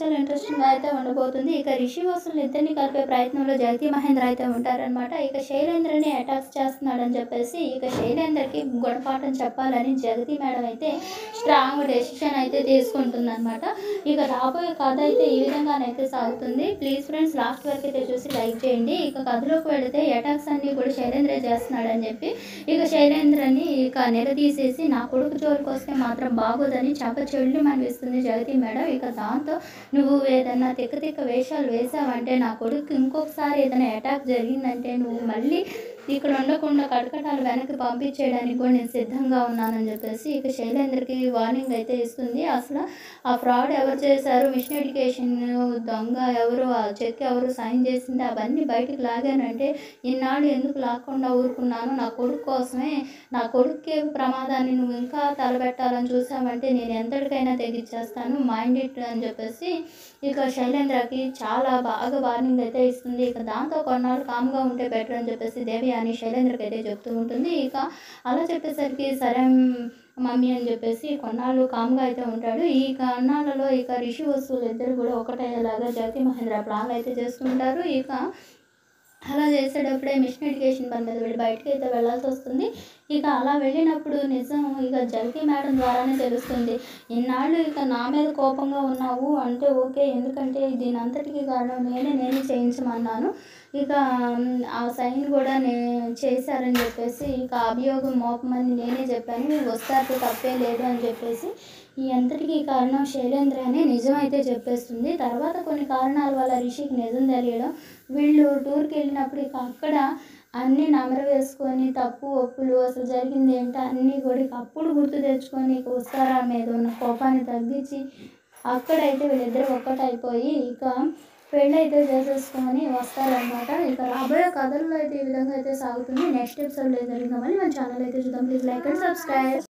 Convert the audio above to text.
చాలా ఇంట్రెస్టింగ్గా అయితే ఉండబోతుంది ఇక రిషి వసూలు ఇద్దరిని కలిపే ప్రయత్నంలో జగతి మహేంద్ర అయితే ఉంటారనమాట ఇక శైలేంద్రని అటాక్స్ చేస్తున్నాడని చెప్పేసి ఇక శైలేంద్రకి గుణపాఠం చెప్పాలని జగతి మేడం అయితే స్ట్రాంగ్ డెసిషన్ అయితే తీసుకుంటుందన్నమాట ఇక రాబోయే కథ అయితే ఈ విధంగానైతే సాగుతుంది ప్లీజ్ ఫ్రెండ్స్ లాస్ట్ వరకు అయితే చూసి లైక్ చేయండి ఇక కథలోకి వెళితే అటాక్స్ అన్ని కూడా శైలేంద్ర చేస్తున్నాడని చెప్పి ఇక శైలేంద్రని ఇక నిలదీసేసి నా కొడుకు జోలికి వస్తే మాత్రం బాగోదని చంప చెల్లి అనిపిస్తుంది జగతి మేడం ఇక దాంతో నువ్వు ఏదన్నా తిక్క తిక్క వేషాలు వేసావంటే నా కొడుకు ఇంకొకసారి ఏదైనా అటాక్ జరిగిందంటే నువ్వు మళ్ళీ ఇక్కడ ఉండకుండా కటకటాలు వెనక్కి పంపించేయడానికి కూడా నేను సిద్ధంగా ఉన్నానని చెప్పేసి ఇక శైలేంద్రకి వార్నింగ్ అయితే ఇస్తుంది అసలు ఆ ఫ్రాడ్ ఎవరు చేశారు మిషన్ ఎడ్యుకేషన్ దొంగ ఎవరు ఆ చెక్ ఎవరు సైన్ చేసింది అవన్నీ బయటికి లాగానంటే ఇన్నాళ్ళు ఎందుకు లాక్కుండా ఊరుకున్నాను నా కొడుకు కోసమే నా కొడుక్కి ప్రమాదాన్ని నువ్వు ఇంకా తలపెట్టాలని చూసావంటే నేను ఎంతటికైనా తెగిచ్చేస్తాను మైండ్ ఇట్ అని చెప్పేసి ఇక శైలేంద్రకి చాలా బాగా వార్నింగ్ అయితే ఇస్తుంది ఇక దాంతో కొన్నాళ్ళు కామ్గా ఉంటే బెటర్ అని చెప్పేసి దేవి అని శైలేంద్రకి అయితే చెప్తూ ఉంటుంది ఇక అలా చెప్పేసరికి సరే మమ్మీ అని చెప్పేసి కొన్నాళ్ళు కామ్గా అయితే ఉంటాడు ఈ కొన్నాళ్ళలో ఇక రిషి వస్తువులు ఇద్దరు కూడా ఒకటయ్యేలాగా జగతి మహేంద్ర ప్లాన్లు అయితే చేస్తుంటారు ఇక అలా చేసేటప్పుడే మిషన్ ఎడ్యుకేషన్ పని మీద వెళ్ళి బయటకి అయితే వెళ్ళాల్సి వస్తుంది ఇక అలా వెళ్ళినప్పుడు నిజం ఇక జల్కి మేడం ద్వారానే తెలుస్తుంది ఇన్నాళ్ళు ఇక నా మీద కోపంగా ఉన్నావు అంటే ఓకే ఎందుకంటే దీని అంతటికీ కారణం నేనే నేనే చేయించమన్నాను ఇక మ్, ఆ సైన్ కూడా నే చేశారని చెప్పేసి ఇక అభియోగం మోపమని నేనే చెప్పాను వస్తారు తప్పే లేదు అని చెప్పేసి ఈ అంతటికీ కారణం శైలేంద్ర అని నిజం అయితే చెప్పేస్తుంది తర్వాత కొన్ని కారణాల వల్ల రిషికి నిజం తెలియడం వీళ్ళు టూర్కి వెళ్ళినప్పుడు ఇక అక్కడ అన్నీ నమర వేసుకొని తప్పు ఒప్పులు అసలు జరిగింది ఏంటో అన్నీ కూడా ఇక అప్పుడు గుర్తు తెచ్చుకొని ఇక ఉస్తారా మీద ఉన్న కోపాన్ని తగ్గించి అక్కడైతే వీళ్ళిద్దరు ఒక్కటైపోయి ఇక పెళ్ళి అయితే చేసేసుకొని వస్తారనమాట ఇక రాబోయే కథల్లో అయితే ఈ విధంగా అయితే సాగుతుంది నెక్స్ట్ ఎపిసోడ్లో అయితే జరిగిందా మళ్ళీ మన ఛానల్ అయితే చూద్దాం ప్లీజ్ లైక్ అండ్ సబ్స్క్రైబ్